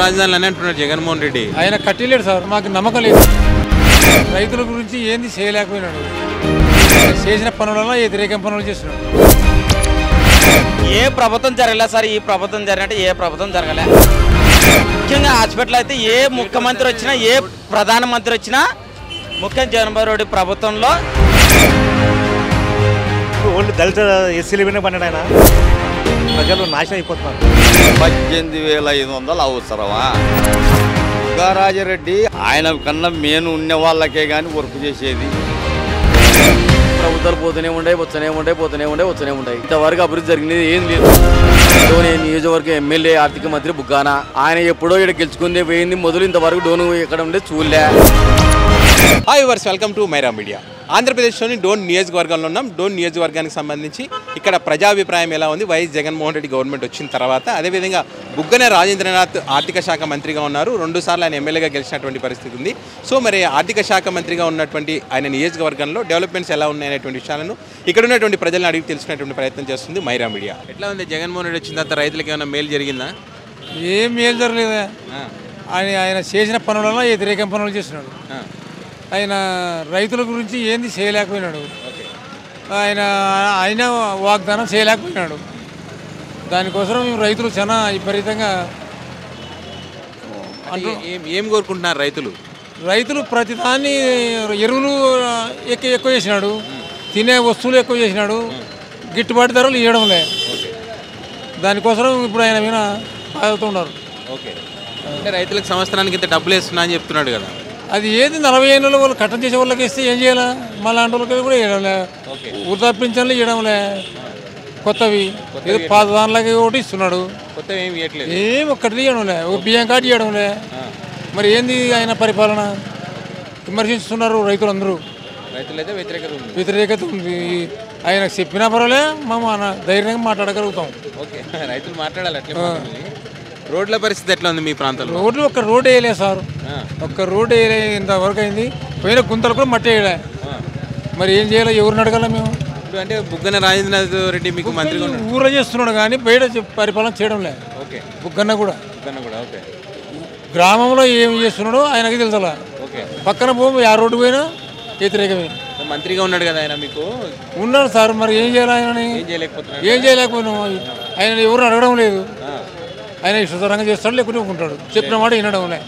రాజధానులు అని అంటున్నాడు జగన్మోహన్ రెడ్డి ఆయన కట్టిలేడు సార్ మాకు నమ్మకం లేదు రైతుల గురించి ఏంది చేయలేకపోయినాడు చేసిన పనులలో వ్యతిరేకం పనులు చేస్తున్నాడు ఏ ప్రభుత్వం జరగలే సార్ ఈ ప్రభుత్వం జరిగినట్టు ఏ ప్రభుత్వం జరగలే ముఖ్యంగా హాస్పిటల్ అయితే ఏ ముఖ్యమంత్రి వచ్చినా ఏ ప్రధానమంత్రి వచ్చినా ముఖ్యంగా జగన్మోహన్ రెడ్డి ప్రభుత్వంలో ఓన్లీ దళిత ఎస్సీలు వినే పన్నాడు ఆయన ప్రజలు నాశనం అయిపోతున్నారు పద్దెనిమిది వేల ఐదు వందలు అవసరమా రాజారెడ్డి ఆయన కన్నా మేను ఉన్న వాళ్ళకే కానీ వర్క్ చేసేది ప్రభుత్వాలు పోతూనే ఉండే వస్తూనే ఉండే పోతూనే ఉండే వస్తూనే ఉంటాయి ఇంతవరకు అభివృద్ధి జరిగినది ఏం లేదు డోని నియోజకవర్గం ఎమ్మెల్యే ఆర్థిక మంత్రి బుగ్గానా ఆయన ఎప్పుడో ఇక్కడ గెలుచుకుందే పోయింది మొదలు ఇంతవరకు డోను ఎక్కడ ఉండే చూడలే హాయ్ వర్స్ వెల్కమ్ టు మైరా మీడియా ఆంధ్రప్రదేశ్లోని డోన్ నియోజకవర్గంలో ఉన్నాం డోన్ నియోజకవర్గానికి సంబంధించి ఇక్కడ ప్రజాభిప్రాయం ఎలా ఉంది వైఎస్ జగన్మోహన్ రెడ్డి గవర్నమెంట్ వచ్చిన తర్వాత అదేవిధంగా బుగ్గన రాజేంద్రనాథ్ ఆర్థిక శాఖ మంత్రిగా ఉన్నారు రెండు సార్లు ఆయన ఎమ్మెల్యేగా గెలిచినటువంటి పరిస్థితి ఉంది సో మరి ఆర్థిక శాఖ మంత్రిగా ఉన్నటువంటి ఆయన నియోజకవర్గంలో డెవలప్మెంట్స్ ఎలా ఉన్నాయనేటువంటి విషయాలను ఇక్కడ ఉన్నటువంటి ప్రజలను అడిగి తెలుసుకునేటువంటి ప్రయత్నం చేస్తుంది మైరా మీడియా ఎట్లా ఉంది జగన్మోహన్ రెడ్డి వచ్చిన తర్వాత రైతులకు ఏమైనా మేలు జరిగిందా ఏం మేలు జరగలేదు ఆయన ఆయన చేసిన పనులలో వ్యతిరేకం పనులు చేస్తున్నాడు ఆయన రైతుల గురించి ఏంది చేయలేకపోయినాడు ఆయన ఆయన వాగ్దానం చేయలేకపోయినాడు దానికోసం మేము రైతులు చాలా విపరీతంగా అంటే ఏం ఏం కోరుకుంటున్నారు రైతులు రైతులు ప్రతిదాన్ని ఎరువులు ఎక్కువ ఎక్కువ చేసినాడు తినే వస్తువులు ఎక్కువ చేసినాడు గిట్టుబాటు ధరలు ఇవ్వడంలే దానికోసం ఇప్పుడు ఆయన మీద బాధతున్నారు ఓకే అంటే రైతులకు సంవత్సరానికి ఇంత డబ్బులు వేస్తున్నా అని చెప్తున్నాడు కదా అది ఏది నలభై ఏళ్ళలో వాళ్ళు కట్టం చేసే వాళ్ళకి ఇస్తే ఏం చేయాలా మా లాంటి వాళ్ళకి కూడా ఇవ్వడంలే వృధా పింఛన్లు ఇవ్వడంలే కొత్తవి ఏదో పాత దానిలాగే ఒకటి ఇస్తున్నాడు కొత్త ఏమి ఇవ్వట్లేదు ఏం ఒక్కటి ఇవ్వడంలే ఒక బియ్యం కార్డు ఇవ్వడంలే మరి ఏంది ఆయన పరిపాలన విమర్శిస్తున్నారు రైతులందరూ రైతులు అయితే వ్యతిరేకత ఉంది వ్యతిరేకత ఉంది ఆయన చెప్పినా పర్వాలే మేము అన ధైర్యంగా మాట్లాడగలుగుతాం ఓకే రైతులు మాట్లాడాలి అట్లే మాట్లాడాలి. రోడ్ల పరిస్థితి ఎట్లా ఉంది మీ ప్రాంతంలో రోడ్లు ఒక్క రోడ్ వేయలేదు సార్ ఒక్క రోడ్ వేయలే ఇంతవరకు అయింది పోయిన గుంతలు కూడా మట్టి వేయలే మరి ఏం చేయాలి ఎవరిని అడగాల మేము ఇప్పుడు అంటే బుగ్గన రాజేంద్రనాథ్ రెడ్డి మీకు మంత్రిగా ఉన్నాడు ఊర చేస్తున్నాడు కానీ బయట చె- పరిపాలన చేయడం లే ఓకే బుగ్గన్న కూడా బుగ్గన కూడా ఓకే గ్రామంలో ఏం చేస్తున్నాడో ఆయనకి తెలుసలా ఓకే పక్కన భూమి ఆ రోడ్డు పోయినా వ్యతిరేకమే సో మంత్రిగా ఉన్నాడు కదా ఆయన మీకు ఉన్నాడు సార్ మరి ఏం చేయాలి ఆయనని ఏం చేయలేకపోతున్నాడు ఏం చేయలేకపోయినాం ఆయన ఎవరు అడగడం లేదు ఆయన ఇష్టతరంగా చేస్తాడు లేకుంటే ఉంటాడు చెప్పిన మాట వినడం లే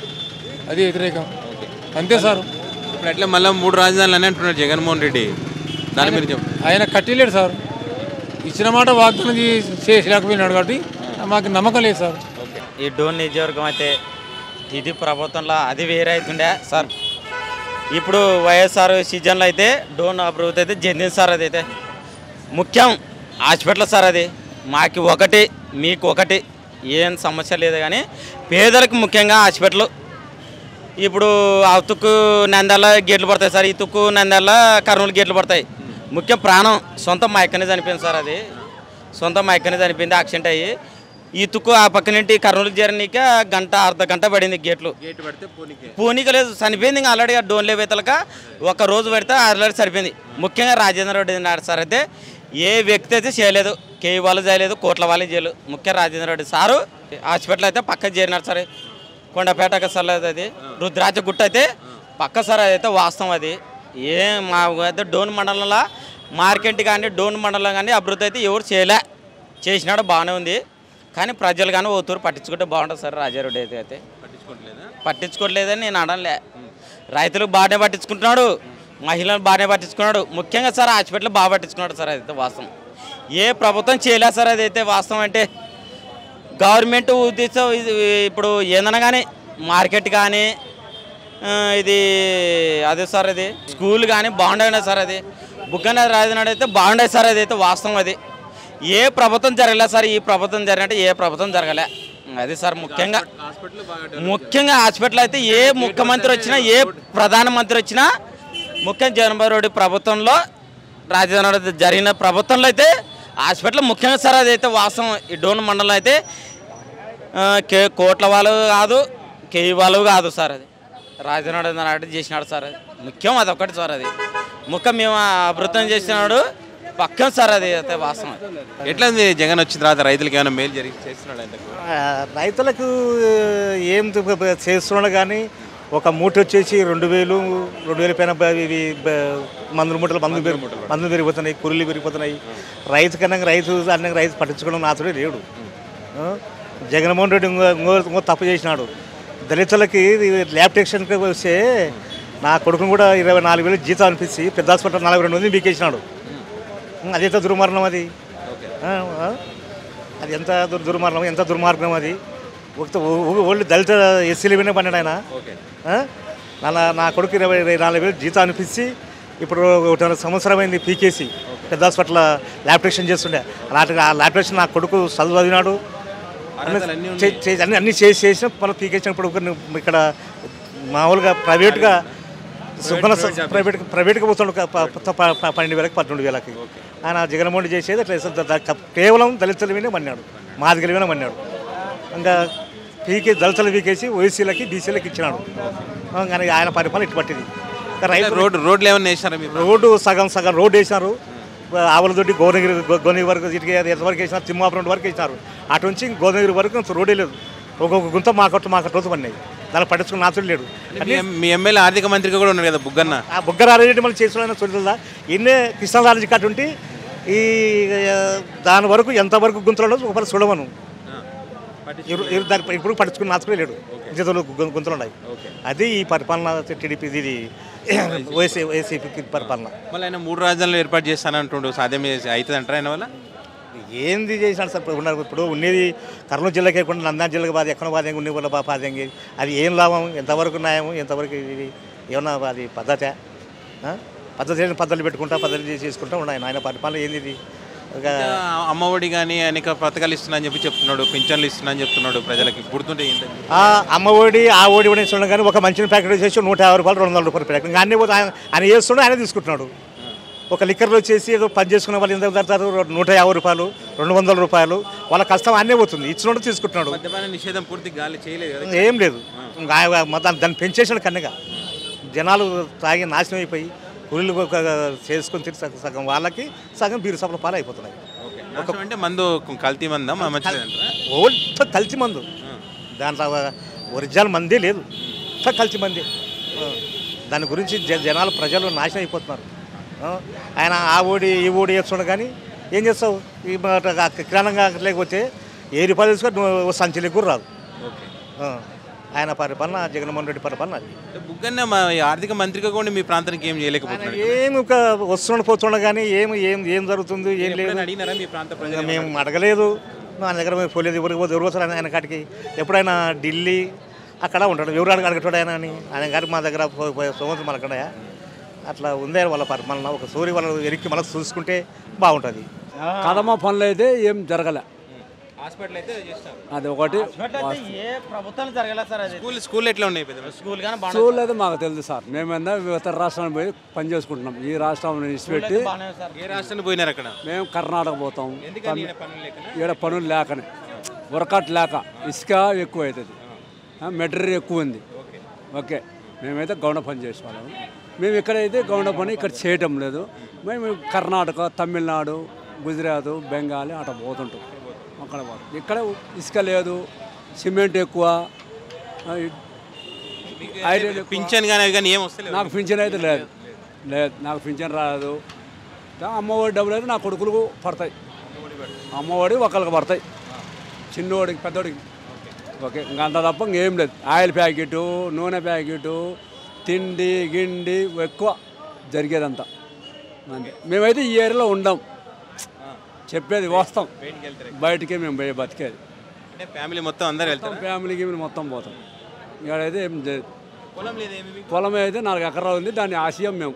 అది వ్యతిరేకం అంతే సార్ ఇప్పుడు ఎట్లా మళ్ళీ మూడు రాజధానులు అని అంటున్నాడు జగన్మోహన్ రెడ్డి దాని మీద చెప్పు ఆయన కట్టిలేడు సార్ ఇచ్చిన మాట వాగ్దానం చేసి చేసలేకపోయినాడు కాబట్టి మాకు నమ్మకం లేదు సార్ ఈ డోన్ నియోజకవర్గం అయితే ఇది ప్రభుత్వంలో అది వేరే అవుతుండే సార్ ఇప్పుడు వైఎస్ఆర్ సీజన్లో అయితే డోన్ అభివృద్ధి అయితే చెందింది సార్ అది అయితే ముఖ్యం హాస్పిటల్ సార్ అది మాకు ఒకటి మీకు ఒకటి ఏం సమస్య లేదు కానీ పేదలకు ముఖ్యంగా హాస్పిటల్ ఇప్పుడు ఆ తుక్కు నంద్యాల గేట్లు పడతాయి సార్ ఈ తుక్కు నంద్యాల కర్నూలు గేట్లు పడతాయి ముఖ్యం ప్రాణం సొంత మా ఎక్కనే చనిపోయింది సార్ అది సొంత మా ఎక్కనే చనిపోయింది యాక్సిడెంట్ అయ్యి ఈ తుక్కు ఆ పక్క నుండి కర్నూలు చేరనీక గంట అర్ధ గంట పడింది గేట్లు గేట్ పడితే పోనీకే పూనిక లేదు చనిపోయింది ఇంకా ఆల్రెడీ డోన్లే వేతలక ఒక రోజు పెడితే ఆల్రెడీ సరిపోయింది ముఖ్యంగా రాజేంద్ర రెడ్డి నాడు సార్ అయితే ఏ వ్యక్తి అయితే చేయలేదు కేవీ వాళ్ళు చేయలేదు కోట్ల వాళ్ళు చేయలేదు ముఖ్య రాజేంద్ర రెడ్డి సారు హాస్పిటల్ అయితే పక్క చేరినారు సరే కొండపేట సార్ అది రుద్రాజ గుట్ట అయితే పక్క సార్ అదైతే వాస్తవం అది ఏ మా అయితే డోన్ మండలంలో మార్కెట్ కానీ డోన్ మండలం కానీ అభివృద్ధి అయితే ఎవరు చేయలే చేసినాడు బాగానే ఉంది కానీ ప్రజలు కానీ ఓతూరు పట్టించుకుంటే బాగుంటుంది సార్ రాజారెడ్డి అయితే అయితే పట్టించుకోవట్లేదా పట్టించుకోవట్లేదని నేను అనలే రైతులు బాగానే పట్టించుకుంటున్నాడు మహిళలు బాగానే పట్టించుకున్నాడు ముఖ్యంగా సార్ హాస్పిటల్ బాగా పట్టించుకున్నాడు సార్ అదైతే వాస్తవం ఏ ప్రభుత్వం చేయలేదు సార్ అదైతే వాస్తవం అంటే గవర్నమెంట్ ఉద్దేశం ఇది ఇప్పుడు ఏదైనా కానీ మార్కెట్ కానీ ఆ, ఇది అదే సార్ అది స్కూల్ కానీ బాగుండే సార్ అది బుగ్గన రాజనాడు అయితే బాగుండే సార్ అది అయితే వాస్తవం అది ఏ ప్రభుత్వం జరగలే సార్ ఈ ప్రభుత్వం జరిగినట్టు ఏ ప్రభుత్వం జరగలే అది సార్ ముఖ్యంగా హాస్పిటల్ బాగా ముఖ్యంగా హాస్పిటల్ అయితే ఏ ముఖ్యమంత్రి వచ్చినా ఏ ప్రధానమంత్రి వచ్చినా ముఖ్యంగా జగన్మోహన్ రెడ్డి ప్రభుత్వంలో రాజధాని రెడ్డి జరిగిన ప్రభుత్వంలో అయితే హాస్పిటల్ ముఖ్యంగా సార్ అదైతే వాస్తవం ఈ డోన్ మండలం అయితే ఆ, కే కోట్ల వాళ్ళు కాదు కేవీ వాళ్ళు కాదు సార్ అది రాజధాని రెడ్డి చేసినాడు సార్ అది ముఖ్యం అదొకటి సార్ అది ముఖ్యం మేము అభివృద్ధి చేసినాడు పక్కన సార్ అది అయితే వాస్తవం ఎట్లా ఉంది జగన్ వచ్చిన తర్వాత రైతులకు ఏమైనా మేలు జరిగి చేస్తున్నాడు ఆయనకు ఆ, రైతులకు ఏం దు- బ- చేస్తున్నాడు కానీ ఒక మూట వచ్చేసి రెండు వేలు రెండు వేల పైన బ- ఇవి బ- మందులు మూటలు మందులు పెరుగు మందులు పెరిగిపోతున్నాయి కూలీలు పెరిగిపోతున్నాయి రైతు కన్నా రైతు అన్న రైతు పట్టించుకోవడం నాతుడే లేడు ఆ? జగన్మోహన్ రెడ్డి ఇంకో ఇంకో ఇంకో తప్పు చేసినాడు దళితులకి ల్యాబ్ టెక్షన్కి వస్తే నా కొడుకును కూడా ఇరవై నాలుగు వేలు జీతం అనిపించి పెద్ద హాస్పిటల్ నలభై రెండు మంది బీకేసినాడు అదైతే దుర్మరణం అది ఆ, ఆ? అది ఎంత దుర్ దుర్మార్గం ఎంత దుర్మార్గం అది ఒక ఓన్లీ దళిత ఎస్సీల మీద పన్నాడు ఆయన ఆ? నా నా కొడుకు ఇరవై ఇరవై నాలుగు వేలు జీతం అనిపించి ఇప్పుడు ఒకటి సంవత్సరం అయింది పీకేసి పెద్ద హాస్పిటల్ ల్యాబ్ టెక్షన్ చేస్తుండే అలాంటి ఆ ల్యాబ్ టెక్షన్ నా కొడుకు చదువు చదివినాడు అర్హతలు అన్నీ చే- చే- అన్ని అన్ని చేసి చేసిన మళ్ళీ పీకేసినప్పుడు ఒక నువ్వు ఇక్కడ మామూలుగా ప్రైవేట్గా సుబ్బన ప్రైవేట్ ప్రైవేట్గా పోతుండు ఒక ప- ప- ప- ప- పన్నెండు వేలకి పన్నెండు వేలకి ఆయన జగన్మోహన్ రెడ్డి చేసేది అట్లా చేస్తుంది. ద- ద- కేవలం దళితుల మీద మన్నాడు మాదిగల మీద మన్నాడు ఇంకా పీకే దళితులు పీకేసి ఓసీలకి బీసీలకి ఇచ్చినాడు ఆ, కానీ ఆయన పరిపాలన ఇటు పట్టింది ఇంకా రైతు రోడ్డు రోడ్లు ఏమైనా వేసారా మీరు రోడ్డు సగం సగం రోడ్డు వేసినారు ఆవులతోటి గోదగిరి గోదగిరి వరకు ఇటుక ఎంతవరకు వేసినారు తిమ్మాపురం వరకు వేసినారు అటు నుంచి గోదగిరి వరకు అసలు రోడ్డే లేదు ఒక్కొక్క గుంత మాకట్టు మాకట్టు రోజు పడినాయి దాన్ని పట్టించుకున్న నాచుడు లేడు మీ ఎం- మీ ఎమ్మెల్యే ఆర్థిక మంత్రిగా కూడా ఉన్నాడు కదా బుగ్గన్న ఆ బుగ్గరారెడ్డి మళ్ళీ చేసుకోవాలని చూడదా ఇన్నే కృష్ణరాజు కట్టు ఉంటే ఈ ఆ, దాని వరకు ఎంతవరకు గుంతలు ఉండదు ఒకసారి చూడమను ఇరు- ఇరు దాని ఇప్పుడు పట్టించుకుని నాచుకునే లేడు చేతులు గు- గుంతలు ఉన్నాయి అది ఈ పరిపాలన టీడీపీ ఇది వైసీ వైసీపీ పరిపాలన మళ్ళీ ఆయన మూడు రాజ్యాలను ఏర్పాటు చేస్తానంటుండు సాధ్యం చేసి అవుతుంది అంటారా ఆయన వల్ల ఏంది చేసినాడు సార్ ఇప్పుడు ఉన్నారు ఇప్పుడు ఉండేది కర్నూలు జిల్లాకి కాకుండా నంద్యాల జిల్లాకి బాధ ఎక్కడ బాధ ఉండే వాళ్ళ బాధంగి అది ఏం లాభం ఎంతవరకు న్యాయం ఎంతవరకు ఇది ఏమన్నా అది పద్ధతే ఆ? పద్ధతి లేని పద్ధతులు పెట్టుకుంటా పద్ధతులు చేసి చేసుకుంటా ఉన్నాయి ఆయన పరిపాలన ఏంది ఇది ఒక అమ్మఒడి కానీ అనేక పథకాలు ఇస్తున్నా అని చెప్పి చెప్తున్నాడు పింఛన్లు ఇస్తున్నా అని చెప్తున్నాడు ప్రజలకి గుర్తుంటే ఏంటి ఆ అమ్మ ఒడి ఆ ఒడి కూడా ఇస్తున్నాడు కానీ ఒక మంచి ప్యాకెట్ చేసి నూట యాభై రూపాయలు రెండు వందల రూపాయలు ప్యాకెట్ ఇంకా అన్నీ పోతే ఆయన ఆయన చేస్తున్నాడు ఆయన తీసుకుంటున్నాడు ఒక లిక్కర్లో వచ్చేసి ఏదో పని చేసుకునే వాళ్ళు ఎంత కడతారు నూట యాభై రూపాయలు రెండు వందల రూపాయలు వాళ్ళ కష్టం అన్నీ పోతుంది ఇచ్చినోడు తీసుకుంటున్నాడు మద్యపాన నిషేధం పూర్తి గాలి చేయలేదు కదా ఏం లేదు ఇంకా ఆయన మొత్తం దాన్ని పెంచేసాడు కన్నగా జనాలు తాగి నాశనం అయిపోయి కూలీలు ఒక చేసుకొని తిరిగి సగం సగం వాళ్ళకి సగం బీరు సభల పాలు అయిపోతున్నాయి నాశనం అంటే మందు కల్తీ మందా మంచిది అంటారా ఓల్డ్ కలిసి మందు దాంట్లో ఒరిజినల్ మందే లేదు అంతా కలిసి మంది ఆ. దాని గురించి జ- జనాలు ప్రజలు నాశనం అయిపోతున్నారు ఆ. ఆయన ఆ ఓడి ఈ ఓడి వేస్తున్నాడు కానీ ఏం చేస్తావు ఈ మాట ఆ కిరాణంగా లేకపోతే ఏ రూపాయలు తీసుకొని నువ్వు సంచలకి కూడా రాదు ఆ. ఆయన పరిపాలన జగన్మోహన్ రెడ్డి పరిపాలన అది అంటే బుగ్గన్న మా ఆర్థిక మంత్రిగా కూడా మీ ప్రాంతానికి ఏం చేయలేకపోతున్నాడు ఏమి ఒక వస్తున్నాడు పోతున్నాడు కానీ ఏమి ఏం ఏం జరుగుతుంది ఏం లేదు ఎప్పుడైనా అడిగినారా మీ ప్రాంత ప్రజలు ఇంకా మేము అడగలేదు నా దగ్గర మేము పోలేదు ఎవరికి పోతే ఎవరు పోతారు ఆయన కాడికి ఎప్పుడైనా ఢిల్లీ అక్కడ ఉంటాడు ఎవరు అడగ అడగటాడు ఆయన అని ఆయన గారి మా దగ్గర పో- పోయే సోమతం మనకడ అట్లా ఉందే వాళ్ళ పరిపాలన ఒక సూర్య వాళ్ళు ఎరికి మనకు చూసుకుంటే బాగుంటుంది కదమ పనులు అయితే ఏం జరగలే హాస్పిటల్ అయితే చేస్తారు అది ఒకటి ఏ ప్రభుత్వం జరగలేదు సార్ అది స్కూల్ స్కూల్ ఎట్లా ఉన్నాయి పెద్ద స్కూల్ కానీ బాగా స్కూల్ అయితే మాకు తెలుసు సార్ మేమేందా ఇతర రాష్ట్రానికి పోయి పని చేసుకుంటున్నాం ఈ రాష్ట్రం ఇచ్చిపెట్టి బాగానే సార్ ఏ రాష్ట్రానికి పోయినారు అక్కడ మేము కర్ణాటక పోతాం ఎందుకని ఈడ పనులు లేకనా ఈడ పనులు లేకనే వర్కౌట్ లేక ఇసుక ఎక్కువ అవుతుంది మెటీరియల్ ఎక్కువ ఉంది ఓకే మేమైతే గౌడ పని చేసేవాళ్ళం మేము ఇక్కడైతే గౌడ పని ఇక్కడ చేయటం లేదు మేము కర్ణాటక తమిళనాడు గుజరాత్ బెంగాలీ అట్లా పోతుంటాం అక్కడ పోతాం ఇక్కడ ఇసుక లేదు సిమెంట్ ఎక్కువ ఆ, ఐరన్ ఎక్కువ. పింఛన్ కానీ అవి కానీ ఏం వస్తలేదు నాకు పింఛన్ అయితే లేదు లేదు నాకు పింఛన్ రాదు అమ్మఒడి డబ్బులు అయితే నా కొడుకులకు పడతాయి అమ్మఒడి ఒకరికి పడతాయి చిన్నోడికి పెద్దోడికి ఓకే ఇంకా అంత తప్ప ఇంకేం లేదు ఆయిల్ ప్యాకెట్ నూనె ప్యాకెట్ తిండి గిండి ఎక్కువ జరిగేదంతా అంతే మేమైతే ఈ ఏరియాలో ఉండం చెప్పేది వాస్తవం బయటికే మేము పోయి బతికేది అంటే ఫ్యామిలీ మొత్తం అందరు వెళ్తారు ఫ్యామిలీ గిమిలీ మొత్తం పోతాం ఇక్కడైతే ఏం లేదు పొలం లేదు ఏమి మీకు? పొలం అయితే నాలుగు ఎకరాలు ఉంది దాన్ని ఆశయం మేము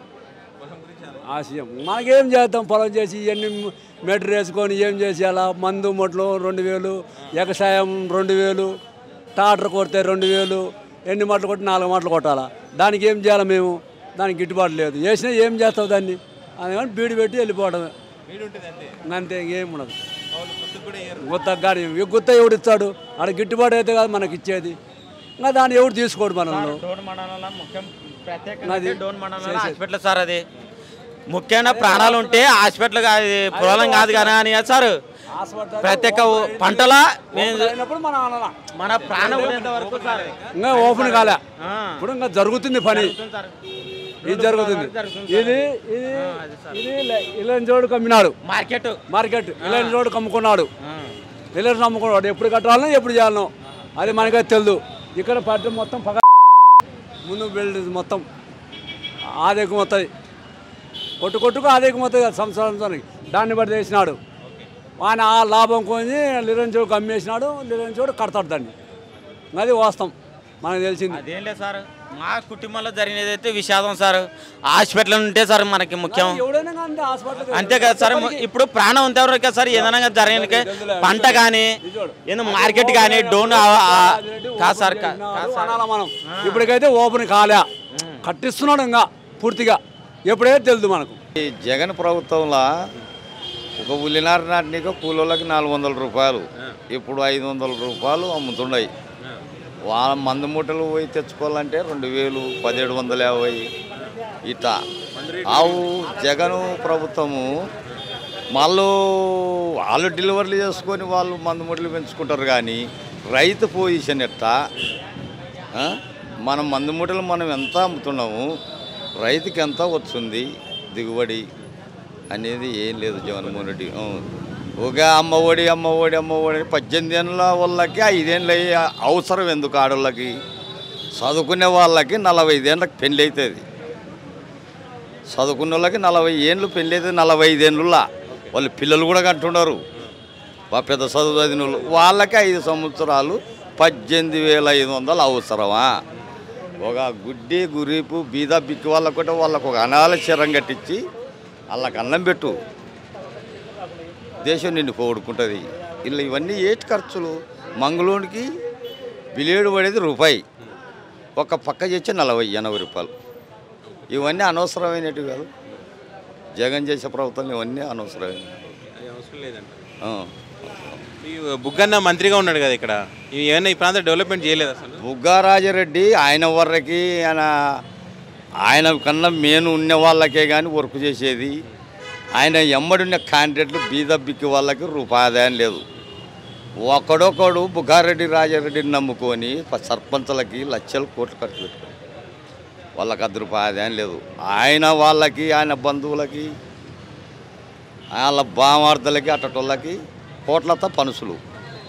ఆశయం మనకేం చేద్దాం పొలం చేసి ఇవన్నీ మెటర్ వేసుకొని ఏం చేసి అలా మందు మొట్లు రెండు వేలు ఎగసాయం రెండు వేలు టాటర్ కొడితే రెండు వేలు ఎన్ని మట్లు కొట్టి నాలుగు మట్లు కొట్టాలా దానికి ఏం చేయాలి మేము దానికి గిట్టుబాటు లేదు వేసినా ఏం చేస్తావు దాన్ని అందుకని బీడి పెట్టి వెళ్ళిపోవడమే వీడు ఉంటుంది అంతే అంతే ఇంకేం ఉండదు వాళ్ళు కొత్తగా కూడా వేయరు. గుత్త కానీ గుత్త ఎవడు ఇస్తాడు ఆడ గిట్టుబాటు అయితే కాదు మనకి ఇచ్చేది ఇంకా దాన్ని ఎవడు తీసుకోడు మనల్ని డోన్ మండలంలో ముఖ్యం అది ప్రత్యేకంగా డోన్ మండలంలో హాస్పిటల్ సార్ అది ముఖ్యమైన ప్రాణాలు ఉంటే హాస్పిటల్ కాదు పొలం కాదు కానీ అని కాదు సార్ ప్రతి ఒక్క పంటల మన ప్రాణం ఉండేంత వరకు సార్ ఇంకా ఓపెన్ కాలే ఇప్పుడు ఇంకా జరుగుతుంది పని ఇది జరుగుతుంది ఇది ఇది ఇది ఇలాంటి చోటు కమ్మినాడు మార్కెట్ మార్కెట్ ఇలాంటి చోటు కమ్ముకున్నాడు ఇలాంటి అమ్ముకున్నాడు ఎప్పుడు కట్టాలనో ఎప్పుడు చేయాలనో అది మనకైతే తెలియదు ఇక్కడ పట్టు మొత్తం పగ ముందు బిల్డ్ మొత్తం ఆదాయకం వస్తుంది కొట్టు కొట్టుకు ఆదాయకం వస్తుంది కదా సంవత్సరానికి దాన్ని బట్టి చేసినాడు ఆయన ఆ లాభం కొని లిరన్ చోటు అమ్మేసినాడు లిరన్ చోటు కడతాడు దాన్ని అది వాస్తవం మనకు తెలిసింది అదేం లేదు సార్ మా కుటుంబంలో జరిగినది అయితే విషాదం సార్ హాస్పిటల్ ఉంటే సార్ మనకి ముఖ్యం ఎవడైనా కానీ హాస్పిటల్ అంతే కదా సార్ ఇప్పుడు ప్రాణం ఉంటే ఎవరు కదా సార్ ఏదైనా జరిగిన పంట కానీ ఏదో మార్కెట్ కానీ డోన్ ఆ- ఆ- కాదు సార్ కా- కాదు సార్ అనాలా మనం ఇప్పటికైతే ఓపెన్ కాలే కట్టిస్తున్నాడు ఇంకా పూర్తిగా ఎప్పుడైతే తెలుదు మనకు ఈ జగన్ ప్రభుత్వంలో ఒక ఉల్లినార నాటినీక కూలోళ్ళకి నాలుగు వందల రూపాయలు ఇప్పుడు ఐదు వందల రూపాయలు అమ్ముతున్నాయి వాళ్ళ మందు మూటలు పోయి తెచ్చుకోవాలంటే రెండు వేలు పదిహేడు వందల యాభై ఇట్లా ఆవు జగన్ ప్రభుత్వము మళ్ళీ వాళ్ళు డెలివరీలు చేసుకొని వాళ్ళు మందు మూటలు పెంచుకుంటారు కానీ రైతు పొజిషన్ ఎట్టా ఆ? మనం మందు మూటలు మనం ఎంత అమ్ముతున్నాము రైతుకి ఎంత వస్తుంది దిగుబడి అనేది ఏం లేదు జగన్మోహన్ రెడ్డి ఆ. ఒక అమ్మ ఒడి అమ్మ ఒడి అమ్మ ఒడి పద్దెనిమిది ఏళ్ళ వాళ్ళకి ఐదేళ్ళు అయ్యే అవసరం ఎందుకు ఆడోళ్ళకి చదువుకునే వాళ్ళకి నలభై ఐదేళ్ళకి పెళ్ళి అవుతుంది చదువుకున్న వాళ్ళకి నలభై ఏళ్ళు పెళ్ళి అయితే నలభై ఐదేళ్ళులా వాళ్ళు పిల్లలు కూడా కంటున్నారు మా పెద్ద చదువు చదివిన వాళ్ళు వాళ్ళకి ఐదు సంవత్సరాలు పద్దెనిమిది వేల ఐదు వందలు అవసరమా ఒక గుడ్డి గురీపు బీద బిక్కి వాళ్ళకు కూడా వాళ్ళకు ఒక అనాల శరం కట్టించి వాళ్ళకి అన్నం పెట్టు దేశం నిన్ను పోగొడుకుంటుంది ఇలా ఇవన్నీ ఏటి ఖర్చులు మంగళూరుకి బిలేడు పడేది రూపాయి ఒక పక్క చేస్తే నలభై ఎనభై రూపాయలు ఇవన్నీ అనవసరమైనవి కాదు జగన్ చేసే ప్రభుత్వం ఇవన్నీ అనవసరమైన అవసరం లేదంట ఆ. ఈ బుగ్గన్న మంత్రిగా ఉన్నాడు కదా ఇక్కడ ఇవి ఏమైనా ఈ ప్రాంతం డెవలప్మెంట్ చేయలేదు అసలు బుగ్గారాజరెడ్డి ఆయన వరకి ఆయన ఆయన కన్నా మేను ఉన్న వాళ్ళకే కానీ వర్క్ చేసేది ఆయన ఎమ్మడున్న క్యాండిడేట్లు బీద బిక్కి వాళ్ళకి రూపాయి ఆదాయం లేదు ఒకడొకడు బుగ్గారెడ్డి రాజారెడ్డిని నమ్ముకొని ప- సర్పంచులకి లక్షల కోట్లు ఖర్చు పెట్టుకోండి వాళ్ళకి అర్ధ రూపాయి ఆదాయం లేదు ఆయన వాళ్ళకి ఆయన బంధువులకి వాళ్ళ బామార్దులకి అట్టటోళ్ళకి కోట్లతో పనుసులు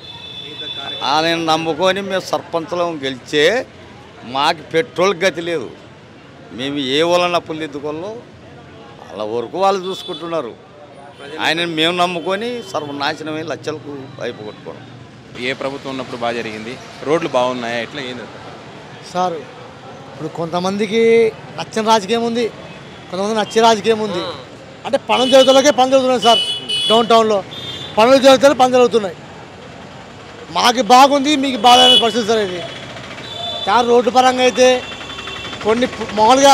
ఆయన నమ్ముకొని మేము సర్పంచులం గెలిచే మాకు పెట్రోల్ గతి లేదు మేము ఏ వలన అప్పులు దిద్దుకోవాలో వాళ్ళ వరకు వాళ్ళు చూసుకుంటున్నారు ఆయన మేము నమ్ముకొని సర్వనాశనమై లక్షలకు అయిపోగొట్టుకోవడం ఏ ప్రభుత్వం ఉన్నప్పుడు బాగా జరిగింది రోడ్లు బాగున్నాయా ఎట్లా ఏంది అసలు? సార్ ఇప్పుడు కొంతమందికి నచ్చని రాజకీయం ఉంది కొంతమంది నచ్చే రాజకీయం ఉంది అంటే పనులు జరుగుతులకే పనులు జరుగుతున్నాయి సార్ డౌన్ టౌన్లో పనులు జరుగుతాయి పనులు జరుగుతున్నాయి మాకు బాగుంది మీకు బాగాలేని పరిస్థితి సార్ ఇది చాలా రోడ్డు పరంగా అయితే కొన్ని పు- మామూలుగా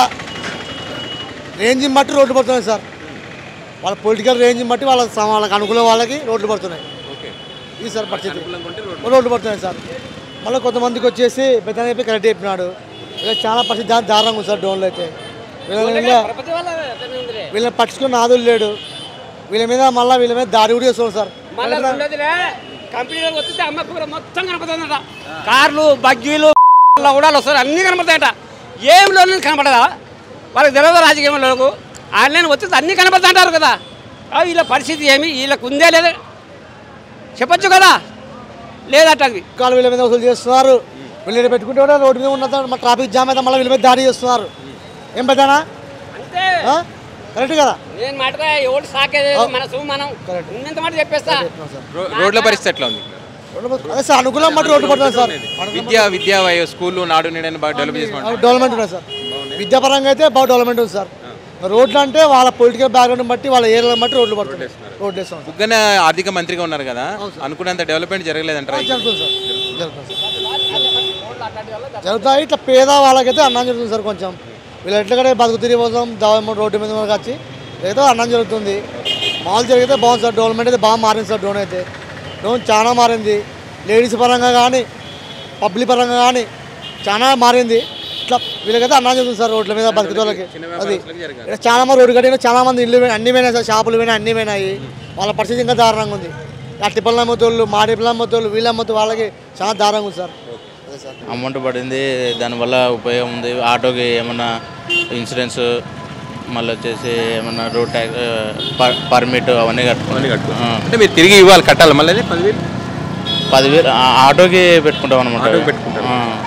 రేంజ్ని బట్టి రోడ్లు పడుతున్నాయి సార్ వాళ్ళ పొలిటికల్ రేంజ్ని బట్టి వాళ్ళ సమ- వాళ్ళకి అనుకూల వాళ్ళకి రోడ్లు పడుతున్నాయి ఓకే ఇది సార్ పరిస్థితి రోడ్లు పడుతున్నాయి సార్ మళ్ళీ కొంతమందికి వచ్చేసి పెద్ద చెప్పి కరెక్ట్ చెప్పినాడు ఇలా చాలా పరిస్థితి దా- దారుణంగా ఉంది సార్ డోన్లో అయితే వీళ్ళ వీళ్ళ వీళ్ళని పట్టించుకున్న నాదులు లేడు వీళ్ళ మీద మళ్ళీ వీళ్ళ మీద దాడి కూడా చేస్తున్నాడు సార్ కంపెనీలో వస్తే అమ్మ కూర మొత్తం కనపడుతుందట కార్లు బగ్గీలు కూడా వస్తారు అన్నీ కనపడతాయట ఏం లోన్ కనపడదా వాళ్ళకి తెలియదు రాజకీయంలోకి ఆన్లైన్ వచ్చేసి అన్నీ కనపడుతుంటారు కదా ఆ వీళ్ళ పరిస్థితి ఏమి వీళ్ళకు ఉందే లేదా చెప్పొచ్చు కదా లేదట అది కాలు వీళ్ళ మీద వసూలు చేస్తున్నారు వీళ్ళు పెట్టుకుంటే కూడా రోడ్డు మీద ఉన్న మా ట్రాఫిక్ జామ్ అయితే మళ్ళీ వీళ్ళ మీద దాడి చేస్తున్నారు ఏం పెద్దనా అంతే కరెక్ట్ కదా నేను మాట ఎవరు సాకేది మనసు మనం ఉన్నంత మాట చెప్పేస్తా రో- రోడ్ల పరిస్థితి ఎట్లా ఉంది రోడ్డు అదే సార్ అనుకూలం బట్టి రోడ్డు పడుతుంది సార్ విద్యా విద్యా వయ- స్కూళ్ళు నాడు నేడని బాగా డెవలప్ చేసుకోండి డెవలప్మెంట్ ఉన్నాయి సార్ విద్యాపరంగా అయితే బాగా డెవలప్మెంట్ ఉంది సార్ రోడ్లు అంటే వాళ్ళ పొలిటికల్ బ్యాక్గ్రౌండ్ బట్టి వాళ్ళ ఏరియాలను బట్టి రోడ్లు పడుతున్నాయి రోడ్లు వేస్తున్నాం బుగ్గన ఆర్థిక మంత్రిగా ఉన్నారు కదా అనుకున్నంత డెవలప్మెంట్ జరగలేదంటారా జరుగుతుంది సార్ జరుగుతుంది సార్ జరుగుతాయి ఇట్లా పేద వాళ్ళకైతే అన్నం జరుగుతుంది సార్ కొంచెం వీళ్ళు ఎట్లకడే బతుకు తిరిగి పోతాం దాదాపు రోడ్డు మీద మనకు వచ్చి అయితే అన్నం జరుగుతుంది మాల్ జరిగితే బాగుంది సార్ డెవలప్మెంట్ అయితే బాగా మారింది సార్ డోన్ అయితే డోన్ చాలా మారింది లేడీస్ పరంగా కానీ పబ్లిక్ పరంగా కానీ చాలా మారింది ఇట్లా వీళ్ళకైతే అన్నం చెప్తుంది సార్ రోడ్ల మీద బతికే వాళ్ళకి అది ఇక్కడ చాలా మంది రోడ్డు కట్టిన చాలా మంది ఇల్లు పోయినాయి, అన్ని పోయినాయి సార్ షాపులు పోయినాయి అన్ని పోయినాయి వాళ్ళ పరిస్థితి ఇంకా దారుణంగా ఉంది అట్టి పళ్ళ అమ్మతోళ్ళు మాడి పిల్లల అమ్మతోళ్ళు వీళ్ళ అమ్మతో వాళ్ళకి చాలా దారుణంగా ఉంది సార్ అదే సార్ అమౌంట్ పడింది దానివల్ల ఉపయోగం ఉంది ఆటోకి ఏమన్నా ఇన్సూరెన్స్ మళ్ళీ వచ్చేసి ఏమన్నా రోడ్ ట్యాక్స్ పర్మిట్ అవన్నీ కట్టుకోవాలి ఆ. అంటే మీరు తిరిగి ఇవ్వాలి కట్టాలి మళ్ళీ అది పదివేలు పదివేలు ఆ, ఆటోకి పెట్టుకుంటాం అనమాట ఆటోకి పెట్టుకుంటారు.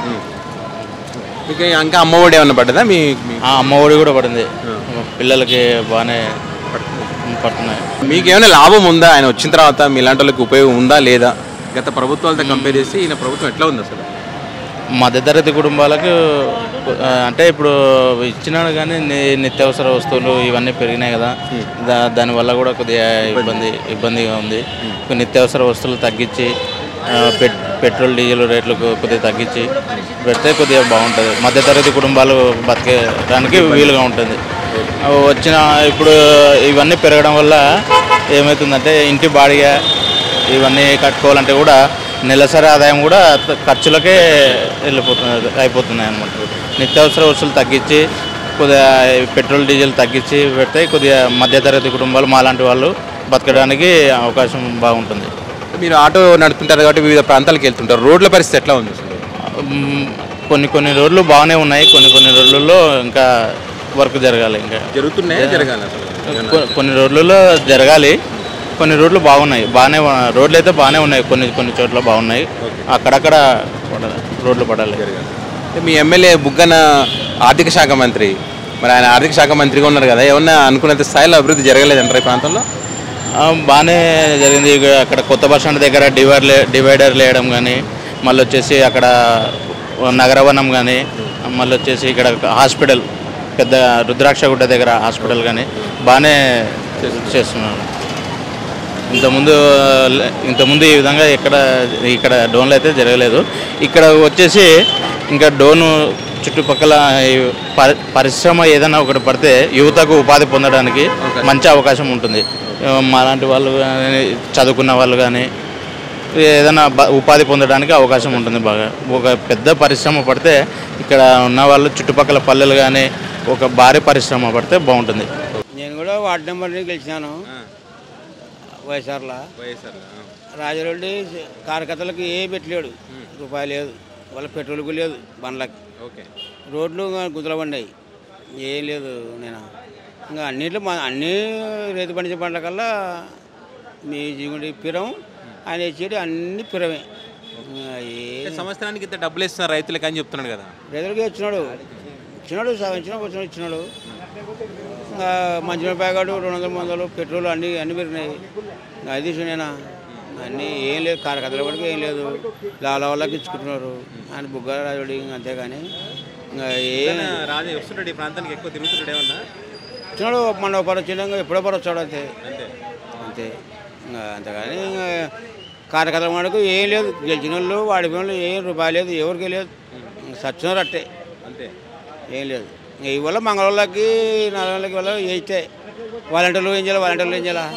మీకు ఇంకా అమ్మ ఒడి ఏమన్నా పడ్డదా మీ మీ- అమ్మ ఒడి కూడా పడింది పిల్లలకి బాగానే పడుతున్నాయి మీకు ఏమైనా లాభం ఉందా ఆయన వచ్చిన తర్వాత మీలాంటి వాళ్ళకి ఉపయోగం ఉందా లేదా గత ప్రభుత్వాలతో కంపేర్ చేసి ఈయన ప్రభుత్వం ఎట్లా ఉంది అసలు మధ్యతరగతి కుటుంబాలకు ఆ, అంటే ఇప్పుడు ఇచ్చినాడు కానీ ని- నిత్యావసర వస్తువులు ఇవన్నీ పెరిగినాయి కదా దా దానివల్ల కూడా కొద్దిగా ఇబ్బంది ఇబ్బందిగా ఉంది కొన్ని నిత్యావసర వస్తువులు తగ్గించి ఆ, పెట్ పెట్రోల్ డీజిల్ రేట్లు కొ- కొద్దిగా తగ్గించి పెడితే కొద్దిగా బాగుంటుంది మధ్యతరగతి కుటుంబాలు బతికేయడానికి వీలుగా ఉంటుంది ఆ, వచ్చిన ఇప్పుడు ఇవన్నీ పెరగడం వల్ల ఏమవుతుందంటే ఇంటి బాడిగా ఇవన్నీ కట్టుకోవాలంటే కూడా నెలసరి ఆదాయం కూడా త- ఖర్చులకే వెళ్ళిపోతుంది అయిపోతున్నాయి అనమాట నిత్యావసర వస్తువులు తగ్గించి కొద్దిగా ఈ పెట్రోల్ డీజిల్ తగ్గించి పెడితే కొద్దిగా మధ్యతరగతి కుటుంబాలు మాలాంటి వాళ్ళు బతకడానికి అవకాశం బాగుంటుంది మీరు ఆటో నడుపుతుంటారు కాబట్టి వివిధ ప్రాంతాలకు వెళ్తుంటారు రోడ్ల పరిస్థితి ఎట్లా ఉంది అసలు మ్, కొన్ని కొన్ని రోడ్లు బాగానే ఉన్నాయి కొన్ని కొన్ని రోడ్లలో ఇంకా వర్క్ జరగాలి ఇంకా జరుగుతున్నాయా జరగాలి అసలు కొ- కొన్ని రోడ్లలో జరగాలి కొన్ని రోడ్లు బాగున్నాయి బాగానే ఉ- రోడ్లు అయితే బాగానే ఉన్నాయి కొన్ని కొన్ని చోట్ల బాగున్నాయి అక్కడక్కడ పడాలి రోడ్లు పడాలి అంటే మీ ఎమ్మెల్యే బుగ్గన ఆర్థిక శాఖ మంత్రి మరి ఆయన ఆర్థిక శాఖ మంత్రిగా ఉన్నారు కదా ఏమన్నా అనుకున్నంత స్థాయిలో అభివృద్ధి జరగలేదంటారు ఈ ప్రాంతంలో ఆ, బాగానే జరిగింది ఇక అక్కడ కొత్త బస్ స్టాండ్ దగ్గర డివైడర్ డివైడర్ వేయడం కానీ మళ్ళీ వచ్చేసి అక్కడ నగరవనం కానీ మళ్ళీ వచ్చేసి ఇక్కడ హాస్పిటల్ పెద్ద రుద్రాక్షగుడ్డ దగ్గర హాస్పిటల్ కానీ బాగానే చేస్తున్నారు ఇంతకుముందు ఇంతకుముందు ఈ విధంగా ఇక్కడ ఇక్కడ డోన్లో అయితే జరగలేదు ఇక్కడ వచ్చేసి ఇంకా డోను చుట్టుపక్కల ఈ పరి- పరిశ్రమ ఏదైనా ఒకటి పడితే యువతకు ఉపాధి పొందడానికి మంచి అవకాశం ఉంటుంది ఆ, మాలాంటి వాళ్ళు కానీ చదువుకున్న వాళ్ళు కానీ ఏదైనా బ- ఉపాధి పొందడానికి అవకాశం ఉంటుంది బాగా ఒక పెద్ద పరిశ్రమ పడితే ఇక్కడ ఉన్న వాళ్ళు చుట్టుపక్కల పల్లెలు కానీ ఒక భారీ పరిశ్రమ పడితే బాగుంటుంది నేను కూడా వార్డు నెంబర్ని గెలిచినాను వైఎస్ఆర్లో రాజరెడ్డి కార్యకర్తలకు ఏ పెట్టలేడు రూపాయి లేదు వాళ్ళ పెట్రోల్కు లేదు బండ్లకి ఓకే రోడ్లు గుంతల పడినాయి ఏం లేదు నేను ఇంకా అన్నిట్లో మా అన్ని రైతు పండించే పంటల కల్లా మీ జీగుండి పిరం ఆయన ఇచ్చేది అన్ని పిరమే ఇంకా ఏ సంవత్సరానికి ఇంత డబ్బులు ఇస్తున్నారు రైతులకు అని చెప్తున్నాడు కదా రైతులకి ఇచ్చినాడు ఇచ్చినాడు సగం ఇచ్చినా కొంచెం ఇచ్చినాడు ఇంకా మంచినీళ్ళ ప్యాకెట్ రెండు వందల మూడు వందలు పెట్రోల్ అన్నీ అన్నీ పెరిగినాయి ఇంకా అది నేనా అన్నీ ఏం లేదు కార్యకర్తల వరకు ఏం లేదు లాల వాళ్ళకి ఇచ్చుకుంటున్నారు ఆయన బుగ్గ రాజుడి ఇంకా అంతేగాని ఇంకా ఏం రాజు వస్తుంటాడు ఈ ప్రాంతానికి ఎక్కువ తిరుగుతుంటాడు ఏమన్నా వచ్చినాడు మన పర వచ్చినాక ఎప్పుడో పర వచ్చాడు అంతే అంతే ఇంకా అంతేగాని ఇంకా కార్యకర్తల మనకు ఏం లేదు గెలిచిన వాళ్ళు వాడి వాళ్ళు ఏం రూపాయి లేదు ఎవరికి లేదు ఇంకా సచ్చినారు అట్టే అంతే ఏం లేదు ఇంకా ఇవాళ మంగళవాళ్ళకి నల్లకి వల్ల వేస్తే వాలంటీర్లు ఏం చేయాలి వాలంటీర్లు ఏం చేయాలా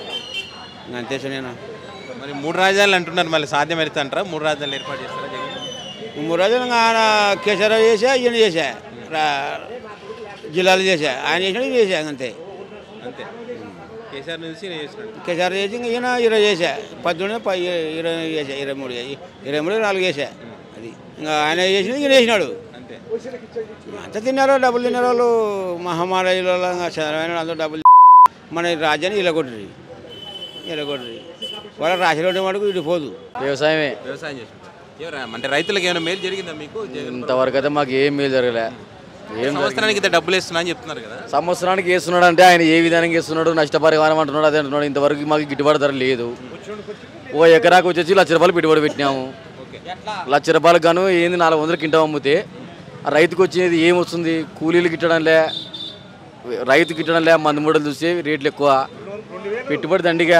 ఇంకా అంతే నేను మరి మూడు రాజధానులు అంటున్నారు మళ్ళీ సాధ్యమైతే అంటారా మూడు రాజధానులు ఏర్పాటు చేస్తారా జగన్ మూడు రోజులు ఇంకా ఆయన కేసీఆర్ చేసా ఈయన చేసా రా- జిల్లాలు చేసా ఆయన చేసినాడు ఈయన చేసా అంతే అంతే కేసీఆర్ నుంచి నేను చేస్తున్నాడు కేసీఆర్ చేసి ఇంకా ఈయన ఇరవై చేసా పద్దెనిమిది పై ఇరవై చేసా ఇరవై మూడు చేసి ఇరవై మూడు నాలుగు చేసా అది ఇంకా ఆయన చేసినది ఈయన చేసినాడు అంతే అంత తిన్నారో డబ్బులు తిన్నారు వాళ్ళు మహమ్మారిలో చంద్రబాబు అందరూ డబ్బులు మన రాజ్యాన్ని ఇలా కొట్టరు ఇలా కొట్టరు వాళ్ళ రాసిన మటుకు ఇటు పోదు వ్యవసాయమే వ్యవసాయం చేస్తుంటారు ఎవరా అంటే రైతులకు ఏమైనా మేలు జరిగిందా మీకు జగన్ ఇంతవరకు అయితే మాకు ఏం మేలు జరగలే ఏం సంవత్సరానికి ఇంత డబ్బులు ఇస్తున్నా అని చెప్తున్నారు కదా సంవత్సరానికి వేస్తున్నాడు అంటే ఆయన ఏ విధానంగా వేస్తున్నాడు నష్టపరిహారం అంటున్నాడు అదే అంటున్నాడు ఇంతవరకు మాకు గిట్టుబాటు ధర లేదు ఓ ఎకరాకు వచ్చేసి లక్ష రూపాయలు పెట్టుబడి పెట్టినాము లక్ష రూపాయలకు గాను ఏంది నాలుగు వందలు కింటా అమ్మితే ఆ రైతుకు వచ్చేది ఏం వస్తుంది కూలీలు గిట్టడంలే రైతు గిట్టడంలే మందు మూడలు చూస్తే రేట్లు ఎక్కువ పెట్టుబడి దండిగా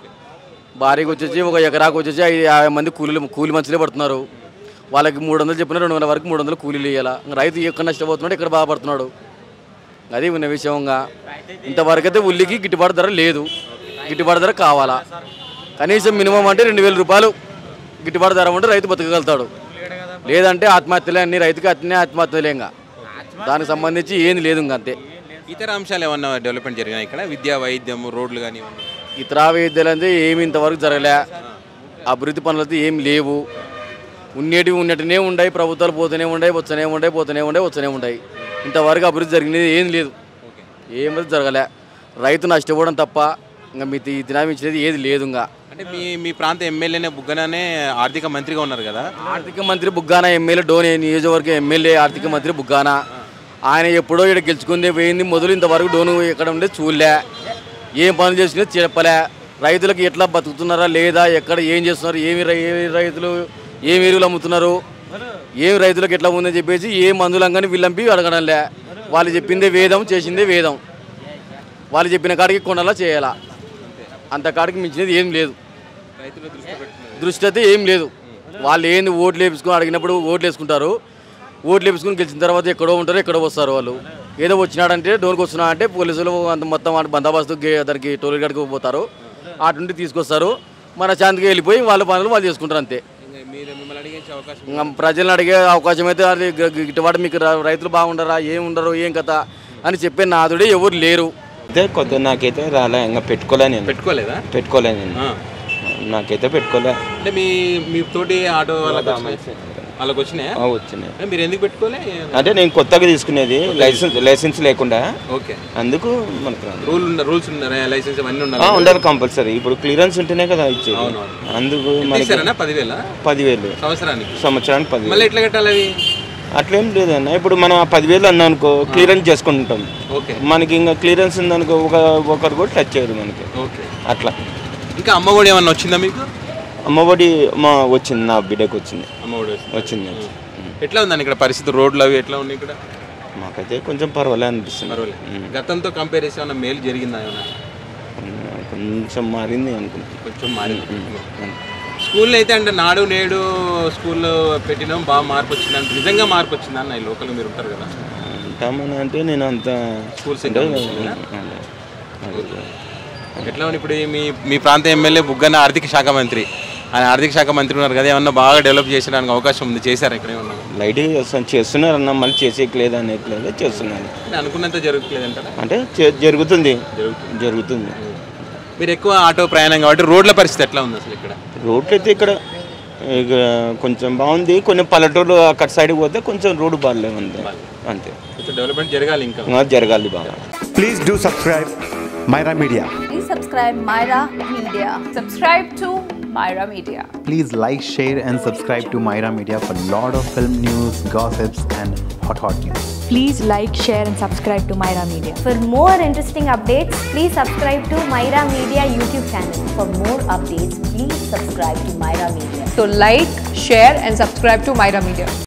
భారీగా వచ్చేసి ఒక ఎకరాకు వచ్చేసి ఐదు యాభై మంది కూలీలు కూలి మనుషులే పడుతున్నారు వాళ్ళకి మూడు వందలు చెప్పిన రెండు వందల వరకు మూడు వందలు కూలీలు ఇవ్వాలా రైతు ఎక్కడ నష్టపోతున్నాడు ఎక్కడ బాధపడుతున్నాడు అది ఉన్న విషయంగా ఇంతవరకు అయితే ఉల్లికి గిట్టుబాటు ధర లేదు గిట్టుబాటు ధర కావాలా కనీసం మినిమం అంటే రెండు వేల రూపాయలు గిట్టుబాటు ధర ఉంటే రైతు బతకగలుగుతాడు లేదంటే ఆత్మహత్యలే అన్ని రైతుకి అట్నే ఆత్మహత్యలే ఇంకా దానికి సంబంధించి ఏంది లేదు ఇంకా అంతే ఇతర అంశాలు ఏమన్నా డెవలప్మెంట్ జరిగినాయి ఇక్కడ విద్యా వైద్యం రోడ్లు కానీ ఇతర వైద్యాలు అంటే ఏమి ఇంతవరకు జరగలే అభివృద్ధి పనులు అయితే ఏం లేవు ఉన్నేటివి ఉన్నట్టునే ఉన్నాయి ప్రభుత్వాలు పోతూనే ఉన్నాయి వచ్చనే ఉన్నాయి పోతూనే ఉన్నాయి వచ్చనే ఉన్నాయి ఇంతవరకు అభివృద్ధి జరిగినది ఏం లేదు ఏమైతే జరగలే రైతు నష్టపోవడం తప్ప ఇంకా మీ తి- తినామించేది ఏది లేదు ఇంకా అంటే మీ మీ ప్రాంత ఎమ్మెల్యేనే బుగ్గననే ఆర్థిక మంత్రిగా ఉన్నారు కదా ఆర్థిక మంత్రి బుగ్గానా ఎమ్మెల్యే డోని నియోజకవర్గ ఎమ్మెల్యే ఆర్థిక మంత్రి బుగ్గానా ఆయన ఎప్పుడో ఇక్కడ గెలుచుకుందే పోయింది మొదలు ఇంతవరకు డోను ఎక్కడ ఉండే చూడలే ఏం పనులు చేసినా చెప్పలే రైతులకు ఎట్లా బతుకుతున్నారా లేదా ఎక్కడ ఏం చేస్తున్నారు ఏమి రై- ఏమి రైతులు ఏమి ఎరువులు అమ్ముతున్నారు ఏమి రైతులకు ఎట్లా ఉందని చెప్పేసి ఏ మందులంగాని వీళ్ళంపి అడగడంలే వాళ్ళు చెప్పిందే వేదం చేసిందే వేదం వాళ్ళు చెప్పిన కాడికి కొండలా చేయాలా అంత కాడికి మించినది ఏం లేదు దృష్టి అయితే ఏం లేదు వాళ్ళు ఏంది ఓట్లు వేపించుకొని అడిగినప్పుడు ఓట్లు వేసుకుంటారు ఓట్లు వేపించుకొని గెలిచిన తర్వాత ఎక్కడో ఉంటారు ఎక్కడో వస్తారు వాళ్ళు ఏదో వచ్చినాడంటే డోర్కి వస్తున్నా అంటే పోలీసులు అంత మొత్తం వాడి బందోబస్తు గే- దానికి టోల్ గడికి పోతారు అటు నుండి తీసుకొస్తారు మన శాంతికి వెళ్ళిపోయి వాళ్ళ పనులు వాళ్ళు చేసుకుంటారు అంతే మీరు మిమ్మల్ని అడిగే అవకాశం ఇంకా ప్రజలను అడిగే అవకాశం అయితే అది గ- గ- గిట్టుబాటు మీకు ర- రైతులు బాగుండరా ఏం ఉండరు ఏం కథ అని చెప్పే నాదుడే ఎవరు లేరు అయితే కొద్ది నాకైతే రాలే ఇంకా పెట్టుకోలే నేను పెట్టుకోలేదా పెట్టుకోలే నేను ఆ. నాకైతే పెట్టుకోలే అంటే మీ మీ తోటి ఆటో వాళ్ళకి వచ్చినాయి? వాళ్ళకి వచ్చినాయా ఆ, వచ్చినాయి అంటే మీరు ఎందుకు పెట్టుకోలే అంటే నేను కొత్తగా తీసుకునేది లైసెన్స్ లైసెన్స్ లేకుండా ఓకే అందుకు మనకు రాదు. రూల్ ఉన్న రూల్స్ ఉన్నారా లైసెన్స్ అవన్నీ ఆ, ఉండాలి ఉండాలి కంపల్సరీ ఇప్పుడు క్లియరెన్స్ ఉంటేనే కదా ఇచ్చేది అవునవును. అందుకు ఎంత మనకి ఇస్తారన్నా పదివేల పదివేలు సంవత్సరానికి సంవత్సరానికి మళ్ళీ పదివేలు ఎట్లా కట్టాలి అవి అట్లేం లేదన్న ఇప్పుడు మనం ఆ పదివేలు అన్నా అనుకో క్లియరెన్స్ చేసుకుంటాం ఓకే మనకి ఇంకా క్లియరెన్స్ ఉందనుకో ఒక ఒకరు కూడా టచ్ చేయరు మనకి ఓకే అట్లా ఇంకా అమ్మ ఒడి ఏమన్నా వచ్చిందా మీకు అమ్మఒడి మా వచ్చింది నా బిడ్డకు వచ్చింది అమ్మ ఒడి వచ్చింది. వచ్చింది ఎట్లా ఉందండి ఇక్కడ పరిస్థితి రోడ్లు అవి ఎట్లా ఉన్నాయి ఇక్కడ మాకైతే కొంచెం పర్వాలే అనిపిస్తుంది పర్వాలేదు గతంతో కంపేర్ చేసి ఏమన్నా మేలు జరిగిందా ఏమన్నా ఉమ్, కొంచెం మారింది అనుకుంటున్నాను కొంచెం మారింది స్కూల్లో అయితే అంటే నాడు నేడు స్కూల్లో పెట్టినాం బాగా మార్పు వచ్చింది అంటే నిజంగా మార్పు వచ్చింది అన్న ఈ లోకల్ మీరు ఉంటారు కదా అంటామని అంటే నేను అంత స్కూల్స్ అంటే, ఇంకా అదే. అదే. ఎట్లా ఉంది ఇప్పుడు ఈ మీ మీ ప్రాంత ఎమ్మెల్యే బుగ్గన్న ఆర్థిక శాఖ మంత్రి ఆయన ఆర్థిక శాఖ మంత్రి ఉన్నారు కదా ఏమన్నా బాగా డెవలప్ చేసడానికి అవకాశం ఉంది చేశారు ఇక్కడ ఏమన్నా లైట్గా చేస్తాను చేస్తున్నారు అన్న మళ్ళీ చేసేయట్లేదు అనేట్లేదు చేస్తున్నాను అంటే అనుకున్నంత జరుగుతలేదంటారా అంటే చే- జరుగుతుంది జరుగుతుంది. జరుగుతుంది మీరు ఎక్కువ ఆటో ప్రయాణం కాబట్టి రోడ్ల పరిస్థితి ఎట్లా ఉంది అసలు ఇక్కడ రోడ్లు అయితే ఇక్కడ ఇక కొంచెం బాగుంది కొన్ని పల్లెటూరు అక్కడ సైడ్కి పోతే కొంచెం రోడ్డు బాగాలేవు అంతే అంతే కొంచెం డెవలప్మెంట్ జరగాలి ఇంకా ఇంకా జరగాలి బాగా Please do subscribe Myra Media. Please subscribe Myra Media. Subscribe to Myra Media. Please like, share, and subscribe to Myra Media for lot of film news, gossips, and hot hot news. Please like, share, and subscribe to Myra Media. For more interesting updates, please subscribe to Myra Media YouTube channel. For more updates, please subscribe to Myra Media. So, like, share, and subscribe to Myra Media.